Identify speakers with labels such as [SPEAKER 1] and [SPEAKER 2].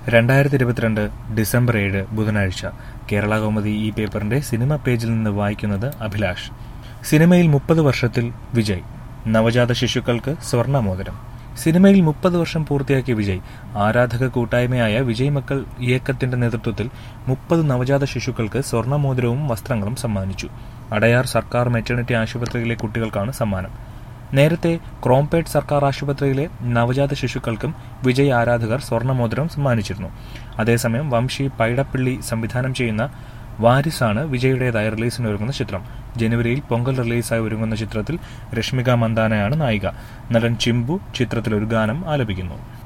[SPEAKER 1] രണ്ടായിരത്തി ഇരുപത്തിരണ്ട് ഡിസംബർ ഏഴ് ബുധനാഴ്ച കേരള കൗമുദി ഈ പേപ്പറിന്റെ സിനിമ പേജിൽ നിന്ന് വായിക്കുന്നത് അഭിലാഷ് സിനിമയിൽ മുപ്പത് വർഷത്തിൽ വിജയ് നവജാത ശിശുക്കൾക്ക് സ്വർണ്ണമോതിരം സിനിമയിൽ മുപ്പത് വർഷം പൂർത്തിയാക്കിയ വിജയ് ആരാധക കൂട്ടായ്മയായ വിജയ് മക്കൾ ഇയക്കത്തിന്റെ നേതൃത്വത്തിൽ മുപ്പത് നവജാത ശിശുക്കൾക്ക് സ്വർണ്ണമോതിരവും വസ്ത്രങ്ങളും സമ്മാനിച്ചു അടയാർ സർക്കാർ മെറ്റേണിറ്റി ആശുപത്രിയിലെ കുട്ടികൾക്കാണ് സമ്മാനം നേരത്തെ ക്രോംപേട്ട് സർക്കാർ ആശുപത്രിയിലെ നവജാത ശിശുക്കൾക്കും വിജയ് ആരാധകർ സ്വർണ്ണമോതിരം സമ്മാനിച്ചിരുന്നു അതേസമയം വംശി പൈടപ്പള്ളി സംവിധാനം ചെയ്യുന്ന വാരിസാണ് വിജയുടേതായ റിലീസിനൊരുങ്ങുന്ന ചിത്രം ജനുവരിയിൽ പൊങ്കൽ റിലീസായി ഒരുങ്ങുന്ന ചിത്രത്തിൽ രശ്മിക മന്ദാനയാണ് നായിക നടൻ ചിമ്പു ചിത്രത്തിൽ ഒരു ഗാനം ആലപിക്കുന്നു